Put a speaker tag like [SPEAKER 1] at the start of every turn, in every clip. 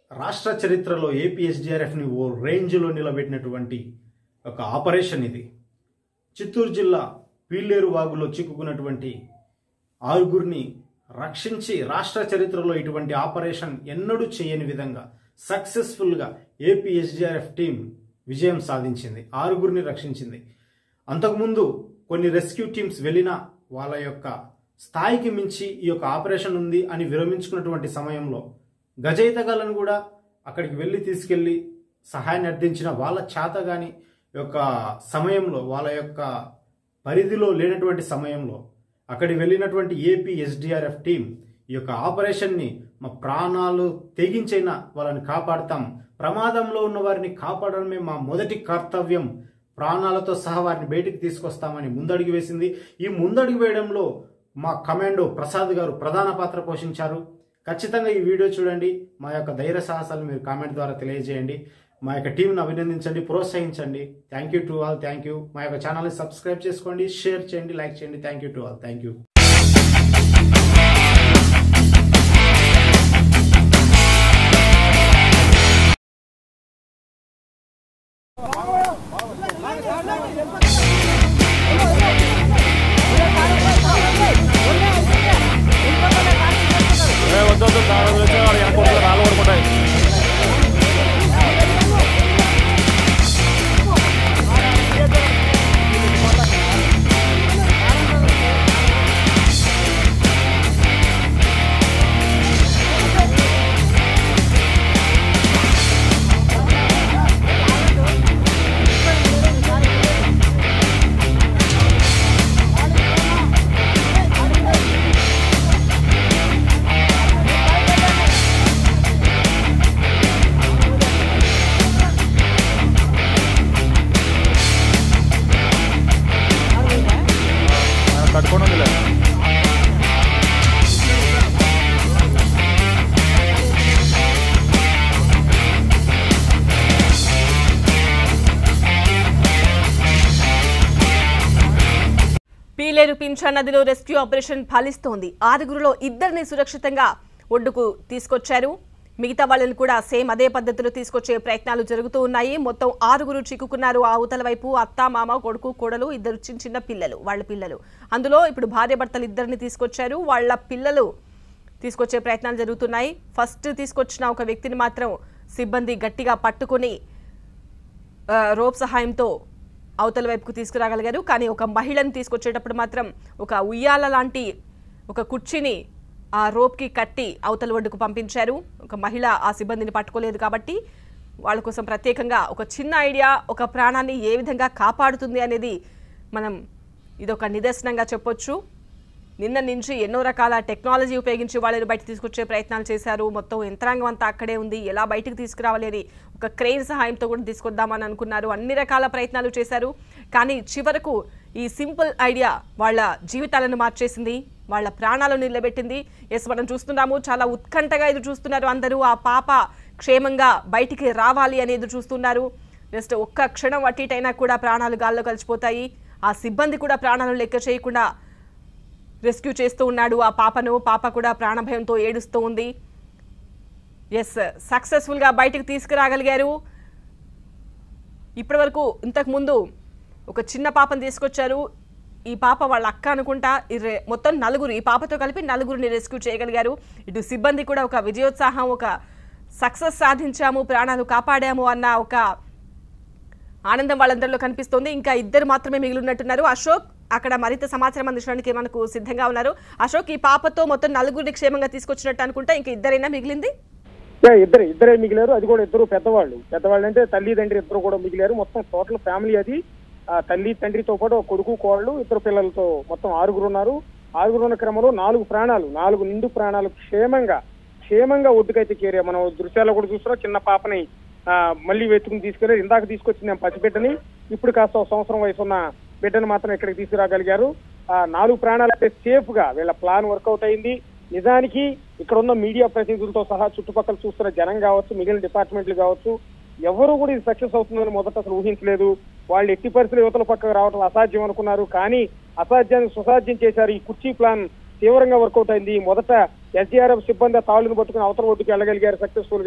[SPEAKER 1] రాష్ట్ర చరిత్రలో ఏపీఎస్డిఆర్ఎఫ్ని ఓ రేంజ్లో నిలబెట్టినటువంటి ఒక ఆపరేషన్ ఇది చిత్తూరు జిల్లా పీలేరు వాగులో చిక్కుకున్నటువంటి ఆరుగురిని రక్షించి రాష్ట్ర చరిత్రలో ఇటువంటి ఆపరేషన్ ఎన్నడూ చేయని విధంగా సక్సెస్ఫుల్గా ఏపీఎస్డిఆర్ఎఫ్ టీం విజయం సాధించింది ఆరుగురిని రక్షించింది అంతకుముందు కొన్ని రెస్క్యూ టీమ్స్ వెళ్ళినా వాళ్ళ యొక్క స్థాయికి మించి ఈ యొక్క ఆపరేషన్ ఉంది అని విరమించుకున్నటువంటి సమయంలో గజయితగాలను కూడా అక్కడికి వెళ్ళి తీసుకెళ్లి సహాయాన్ని అర్థించిన వాళ్ళ చేతగాని యొక్క సమయంలో వాళ్ళ యొక్క పరిధిలో లేనటువంటి సమయంలో అక్కడికి వెళ్ళినటువంటి ఏపీ ఎస్డిఆర్ఎఫ్ టీం ఈ యొక్క ఆపరేషన్ని మా ప్రాణాలు తెగించైనా వాళ్ళని కాపాడతాం ప్రమాదంలో ఉన్న వారిని కాపాడడమే మా మొదటి కర్తవ్యం ప్రాణాలతో సహా వారిని బయటికి తీసుకొస్తామని ముందడుగు వేసింది ఈ ముందడుగు వేయడంలో మా కమాండో ప్రసాద్ గారు ప్రధాన పాత్ర పోషించారు ఖచ్చితంగా ఈ వీడియో చూడండి మా యొక్క ధైర్య సాహసాలు మీరు కామెంట్ ద్వారా తెలియజేయండి మా యొక్క టీంను అభినందించండి ప్రోత్సహించండి thank you to all thank you మా యొక్క ఛానల్ని సబ్స్క్రైబ్ చేసుకోండి షేర్ చేయండి లైక్ చేయండి thank you to all thank you
[SPEAKER 2] వద్దు వద్దు దాని గురించి వాడు అనుకుంటారు రాళ్ళు పడుకుంటాయి ఆయన కట్టుకొని ఉందిలే
[SPEAKER 3] పీలేరు పింఛా నదిలో రెస్క్యూ ఆపరేషన్ ఫలిస్తోంది ఆరుగురులో ఇద్దరిని సురక్షితంగా ఒడ్డుకు తీసుకొచ్చారు మిగతా వాళ్ళని కూడా సేమ్ అదే పద్ధతిలో తీసుకొచ్చే ప్రయత్నాలు జరుగుతూ ఉన్నాయి మొత్తం ఆరుగురు చిక్కుకున్నారు ఆ అవతల వైపు అత్త మామ కొడుకు కోడలు ఇద్దరు చిన్న చిన్న పిల్లలు వాళ్ళ పిల్లలు అందులో ఇప్పుడు భార్య భర్తలు ఇద్దరిని తీసుకొచ్చారు వాళ్ళ పిల్లలు తీసుకొచ్చే ప్రయత్నాలు జరుగుతున్నాయి ఫస్ట్ తీసుకొచ్చిన ఒక వ్యక్తిని మాత్రం సిబ్బంది గట్టిగా పట్టుకొని ఆ, రోప్ సహాయంతో అవతల వైపుకు తీసుకురాగలిగారు కానీ ఒక మహిళను తీసుకొచ్చేటప్పుడు మాత్రం ఒక ఉయ్యాల లాంటి ఒక కుర్చీని ఆ రోప్కి కట్టి అవతల ఒడ్డుకు పంపించారు ఒక మహిళ ఆ సిబ్బందిని పట్టుకోలేదు కాబట్టి వాళ్ళ కోసం ప్రత్యేకంగా ఒక చిన్న ఐడియా ఒక ప్రాణాన్ని ఏ విధంగా కాపాడుతుంది అనేది మనం ఇదొక నిదర్శనంగా చెప్పొచ్చు నిన్న నుంచి ఎన్నో రకాల టెక్నాలజీ ఉపయోగించి వాళ్ళని బయట తీసుకొచ్చే ప్రయత్నాలు చేశారు మొత్తం యంత్రాంగం అంతా అక్కడే ఉంది ఎలా బయటకు తీసుకురావాలి అని ఒక క్రెయిన్ సహాయంతో కూడా తీసుకొద్దామని అనుకున్నారు అన్ని రకాల ప్రయత్నాలు చేశారు కానీ చివరకు ఈ సింపుల్ ఐడియా వాళ్ళ జీవితాలను మార్చేసింది వాళ్ళ ప్రాణాలను నిలబెట్టింది ఎస్ మనం చూస్తున్నాము చాలా ఉత్కంఠగా ఎదురు చూస్తున్నారు అందరూ ఆ పాప క్షేమంగా బయటికి రావాలి అని ఎదురు చూస్తున్నారు జస్ట్ ఒక్క క్షణం అటు ఇటు అయినా కూడా ప్రాణాలు గాల్లో కలిసిపోతాయి ఆ సిబ్బంది కూడా ప్రాణాలను లెక్క చేయకుండా రెస్క్యూ చేస్తూ ఉన్నాడు ఆ పాపను పాప కూడా ప్రాణభయంతో ఏడుస్తూ ఉంది ఎస్ సక్సెస్ఫుల్గా బయటకు తీసుకురాగలిగారు ఇప్పటివరకు ఇంతకు ముందు ఒక చిన్న పాపను తీసుకొచ్చారు ఈ పాప వాళ్ళ అక్క అనుకుంటా ఈ రె- మొత్తం నలుగురు ఈ పాపతో కలిపి నలుగురిని రెస్క్యూ చేయగలిగారు ఇటు సిబ్బంది కూడా ఒక విజయోత్సాహం ఒక సక్సెస్ సాధించాము ప్రాణాలు కాపాడాము అన్న ఒక ఆనందం వాళ్ళందరిలో కనిపిస్తోంది ఇంకా ఇద్దరు మాత్రమే మిగిలి ఉన్నట్టున్నారు అశోక్ అక్కడ మరింత సమాచారం అందించడానికి మనకు సిద్ధంగా ఉన్నారు అశోక్ ఈ పాపతో మొత్తం నలుగురిని క్షేమంగా తీసుకొచ్చినట్టు అనుకుంటా ఇంకా ఇద్దరైనా మిగిలింది
[SPEAKER 4] యా, ఇద్దరు ఇద్దరే మిగిలారు అది కూడా ఇద్దరు పెద్దవాళ్ళు పెద్దవాళ్ళు అంటే తల్లి తండ్రి ఇద్దరు కూడా మిగిలారు మొత్తం టోటల్ ఫ్యామిలీ అది ఆ, తల్లి తండ్రితో పాటు ఒక కొడుకు కోళ్ళు ఇద్దరు పిల్లలతో మొత్తం ఆరుగురు ఉన్నారు ఆరుగురు ఉన్న క్రమంలో నాలుగు ప్రాణాలు నాలుగు నిండు ప్రాణాలు క్షేమంగా క్షేమంగా ఒడ్డుకైతే చేరే మనం దృశ్యాల్లో కూడా చూస్తున్నాం చిన్న పాపని ఆ, మళ్ళీ వెతుకుని తీసుకెళ్లారు ఇందాక తీసుకొచ్చింది నేను పసిబిడ్డని ఇప్పుడు కాస్త ఒక సంవత్సరం వయసు ఉన్న బిడ్డను మాత్రం ఇక్కడికి తీసుకురాగలిగారు ఆ నాలుగు ప్రాణాలు అయితే సేఫ్ గా వీళ్ళ ప్లాన్ వర్కౌట్ అయింది నిజానికి ఇక్కడ ఉన్న మీడియా ప్రతినిధులతో సహా చుట్టుపక్కల చూస్తున్న జనం కావచ్చు మిగిలిన డిపార్ట్మెంట్లు కావచ్చు ఎవరు కూడా ఇది సక్సెస్ అవుతుందని మొదట అసలు ఊహించలేదు వాళ్ళు ఎట్టి పరిస్థితులు యువతల పక్కకు రావడం అసాధ్యం అనుకున్నారు కానీ అసాధ్యాన్ని సుసాధ్యం చేశారు ఈ కుర్చీ ప్లాన్ తీవ్రంగా వర్కౌట్ అయింది మొదట ఎస్డీఆర్ఎఫ్ సిబ్బంది ఆ తాళ్ళును పట్టుకుని అవతల ఒడ్డుకు వెళ్ళగలిగారు సక్సెస్ఫుల్ గా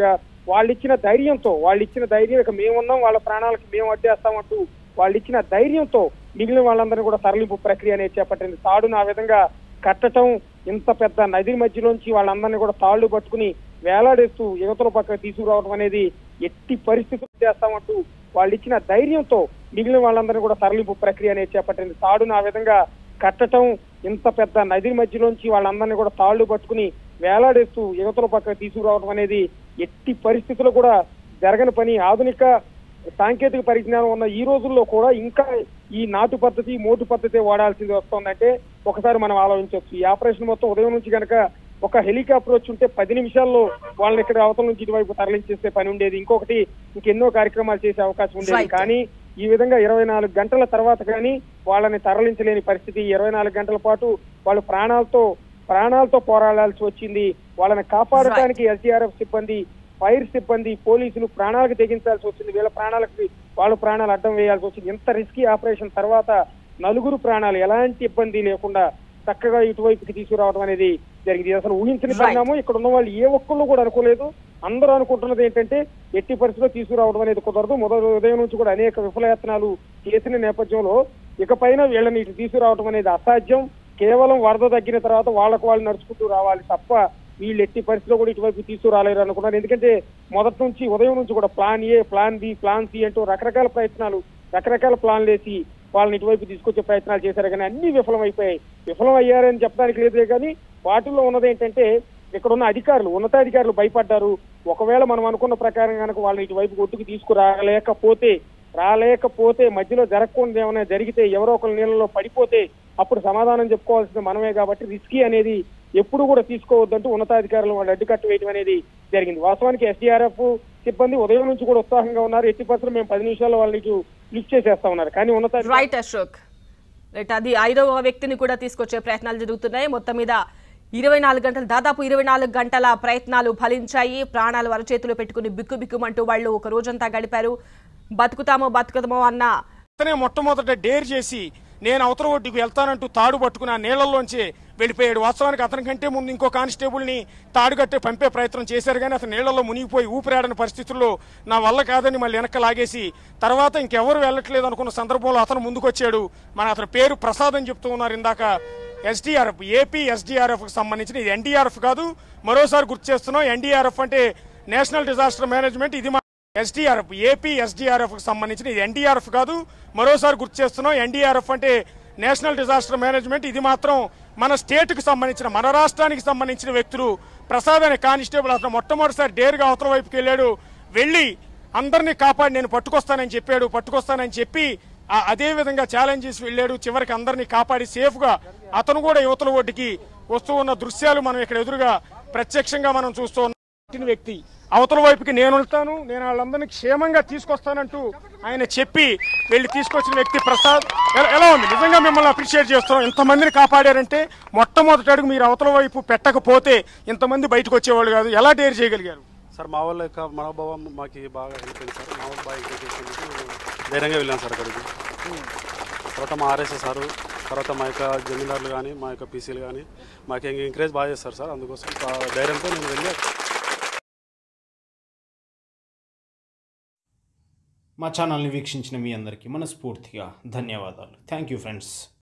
[SPEAKER 4] వాళ్ళు ఇచ్చిన ధైర్యంతో వాళ్ళు ఇచ్చిన ధైర్యం ఇక మేమున్నాం వాళ్ళ ప్రాణాలకు మేము అడ్డేస్తామంటూ వాళ్ళు ఇచ్చిన ధైర్యంతో మిగిలిన వాళ్ళందరినీ కూడా తరలింపు ప్రక్రియ అనేది చేపట్టింది తాడును ఆ విధంగా కట్టడం ఇంత పెద్ద నది మధ్యలోంచి వాళ్ళందరినీ కూడా తాళ్లు పట్టుకుని వేలాడేస్తూ యువతల పక్క తీసుకురావడం అనేది ఎట్టి పరిస్థితులు చేస్తామంటూ వాళ్ళు ఇచ్చిన ధైర్యంతో మిగిలిన వాళ్ళందరినీ కూడా తరలింపు ప్రక్రియ అనేది చేపట్టింది తాడును ఆ విధంగా కట్టడం ఇంత పెద్ద నది మధ్యలోంచి వాళ్ళందరినీ కూడా తాళ్లు పట్టుకుని వేలాడేస్తూ యువతల పక్క తీసుకురావడం అనేది ఎట్టి పరిస్థితుల్లో కూడా జరగని పని ఆధునిక సాంకేతిక పరిజ్ఞానం ఉన్న ఈ రోజుల్లో కూడా ఇంకా ఈ నాటు పద్ధతి మోటు పద్ధతి వాడాల్సింది వస్తుందంటే ఒకసారి మనం ఆలోచించవచ్చు ఈ ఆపరేషన్ మొత్తం ఉదయం నుంచి గనక ఒక హెలికాప్టర్ వచ్చి ఉంటే పది నిమిషాల్లో వాళ్ళని ఇక్కడ అవతల నుంచి ఇటువైపు తరలించేసే పని ఉండేది ఇంకొకటి ఇంకెన్నో కార్యక్రమాలు చేసే అవకాశం ఉండేది
[SPEAKER 3] Right.
[SPEAKER 4] కానీ ఈ విధంగా ఇరవై నాలుగు గంటల తర్వాత కానీ వాళ్ళని తరలించలేని పరిస్థితి ఇరవై నాలుగు గంటల పాటు వాళ్ళు ప్రాణాలతో ప్రాణాలతో పోరాడాల్సి వచ్చింది వాళ్ళని కాపాడటానికి ఎస్డీఆర్ఎఫ్ సిబ్బంది ఫైర్ సిబ్బంది పోలీసులు ప్రాణాలకు తెగించాల్సి వచ్చింది వీళ్ళ ప్రాణాలకి వాళ్ళ ప్రాణాలు అడ్డం వేయాల్సి వచ్చింది ఎంత రిస్కీ ఆపరేషన్ తర్వాత నలుగురు ప్రాణాలు ఎలాంటి ఇబ్బంది లేకుండా చక్కగా ఇటువైపుకి తీసుకురావడం అనేది జరిగింది ఇది అసలు ఊహించని
[SPEAKER 3] Right.
[SPEAKER 4] పరిణామం ఇక్కడ ఉన్న వాళ్ళు ఏ ఒక్కళ్ళు కూడా అనుకోలేదు అందరూ అనుకుంటున్నది ఏంటంటే ఎట్టి పరిస్థితిలో తీసుకురావడం అనేది కుదరదు మొదటి ఉదయం నుంచి కూడా అనేక విఫలయత్నాలు చేసిన నేపథ్యంలో ఇకపైన వీళ్ళని ఇటు తీసుకురావడం అనేది అసాధ్యం కేవలం వరద తగ్గిన తర్వాత వాళ్ళకు వాళ్ళు నడుచుకుంటూ రావాలి తప్ప వీళ్ళు ఎట్టి పరిస్థితిలో కూడా ఇటువైపు తీసుకురాలేరు అనుకున్నారు ఎందుకంటే మొదటి నుంచి ఉదయం నుంచి కూడా plan A plan B plan C అంటూ రకరకాల ప్రయత్నాలు రకరకాల ప్లాన్లు వేసి వాళ్ళని ఇటువైపు తీసుకొచ్చే ప్రయత్నాలు చేశారు కానీ అన్ని విఫలమైపోయాయి విఫలం అయ్యారని చెప్పడానికి లేదే కానీ వాటిల్లో ఉన్నది ఏంటంటే ఇక్కడ ఉన్న అధికారులు ఉన్నతాధికారులు భయపడ్డారు ఒకవేళ మనం అనుకున్న ప్రకారం కనుక వాళ్ళని ఇటువైపు ఒడ్డుకు తీసుకురాలేకపోతే రాలేకపోతే మధ్యలో జరగకుండా ఏమైనా జరిగితే ఎవరో ఒకరి నీళ్ళలో పడిపోతే అప్పుడు సమాధానం చెప్పుకోవాల్సింది మనమే కాబట్టి రిస్కీ అనేది ఎప్పుడు కూడా తీసుకోవద్దంటూ ఉన్నతాధికారులు వాళ్ళు అడ్డుకట్టు వేయడం అనేది జరిగింది వాస్తవానికి ఎస్డీఆర్ఎఫ్ సిబ్బంది ఉదయం నుంచి కూడా ఉత్సాహంగా ఉన్నారు ఎట్టి పరిస్థితుల్లో మేము పది నిమిషాల్లో వాళ్ళని ఇటు లిఫ్ట్ చేసేస్తా ఉన్నారు కానీ ఉన్నతాధికారులు
[SPEAKER 3] రైట్ అశోక్ రైట్ అది ఐదవ వ్యక్తిని కూడా తీసుకొచ్చే ప్రయత్నాలు జరుగుతున్నాయి మొత్తం మీద ఇరవై నాలుగు గంటలు దాదాపు ఇరవై నాలుగు గంటల ప్రయత్నాలు ఫలించాయి ప్రాణాలు అరచేతిలో పెట్టుకుని బిక్కు బిక్కుమంటూ వాళ్ళు ఒక రోజంతా గడిపారు బతుకుతామో బతుకుతామో అన్న
[SPEAKER 5] అతనే మొట్టమొదట డేర్ చేసి నేను అవతల ఒడ్డుకు వెళ్తానంటూ తాడు పట్టుకుని ఆ నీళ్లలోంచి వెళ్ళిపోయాడు వాస్తవానికి అతని కంటే ముందు ఇంకో కానిస్టేబుల్ని తాడు కట్టి పంపే ప్రయత్నం చేశారు కానీ అతను నీళ్లలో మునిగిపోయి ఊపిరాడని పరిస్థితుల్లో నా వల్ల కాదని మళ్ళీ వెనక్కి లాగేసి తర్వాత ఇంకెవరు వెళ్ళట్లేదు అనుకున్న సందర్భంలో అతను ముందుకొచ్చాడు మన అతని పేరు ప్రసాద్ అని చెప్తూ ఉన్నారు ఇందాక ఎస్డీఆర్ఎఫ్ ఏపీ ఎస్డీఆర్ఎఫ్ కి సంబంధించిన ఇది ఎన్డీఆర్ఎఫ్ కాదు మరోసారి గుర్తు చేస్తున్నాం ఎన్డీఆర్ఎఫ్ అంటే నేషనల్ డిజాస్టర్ మేనేజ్మెంట్ ఇది మా ఎస్డీఆర్ఎఫ్ ఏపీ ఎస్డీఆర్ఎఫ్ కి సంబంధించిన ఇది ఎన్డీఆర్ఎఫ్ కాదు మరోసారి గుర్తు చేస్తున్నాం ఎన్డీఆర్ఎఫ్ అంటే నేషనల్ డిజాస్టర్ మేనేజ్మెంట్ ఇది మాత్రం మన స్టేట్ కి సంబంధించిన మన రాష్ట్రానికి సంబంధించిన వ్యక్తులు ప్రసాద్ అనే కానిస్టేబుల్ అతను మొట్టమొదటిసారి డేరుగా అవతల వైపుకి వెళ్ళాడు వెళ్ళి అందరినీ కాపాడి నేను పట్టుకొస్తానని చెప్పాడు పట్టుకొస్తానని చెప్పి ఆ- అదే విధంగా ఛాలెంజ్ చేసి వెళ్ళాడు చివరికి అందరినీ కాపాడి సేఫ్ గా అతను కూడా యువతల ఒడ్డుకి వస్తూ ఉన్న దృశ్యాలు మనం ఇక్కడ ఎదురుగా ప్రత్యక్షంగా మనం చూస్తూ ఉన్నాం పుట్టిన వ్యక్తి అవతల వైపుకి నేను వెళ్తాను నేను వాళ్ళందరినీ క్షేమంగా తీసుకొస్తానంటూ ఆయన చెప్పి వెళ్ళి తీసుకొచ్చిన వ్యక్తి ప్రసాద్ ఎలా- ఎలా ఉంది నిజంగా మిమ్మల్ని అప్రిషియేట్ చేస్తున్నాం ఇంతమందిని కాపాడారంటే మొట్టమొదటి అడుగు మీరు అవతల వైపు పెట్టకపోతే ఇంతమంది బయటకు వచ్చేవాళ్ళు కాదు ఎలా డేర్ చేయగలిగారు
[SPEAKER 6] సార్ మా వాళ్ళ యొక్క మనోభావం మాకు బాగా హెల్ప్ అయింది సార్ మా వాళ్ళు బాగా ఎంకరేజ్ చేసినందుకు ధైర్యంగా వెళ్ళాను సార్ అక్కడికి తర్వాత మా ఆర్ఎస్ఎస్ సారు తర్వాత మా యొక్క జమీందారులు కానీ మా యొక్క పీసీలు కానీ మాకు ఎంకరేజ్ బాగా చేస్తారు సార్ అందుకోసం ఆ ధైర్యంతో నేను వెళ్ళి
[SPEAKER 1] మా ఛానల్ని వీక్షించిన మీ అందరికీ మనస్ఫూర్తిగా ధన్యవాదాలు థ్యాంక్ యూ ఫ్రెండ్స్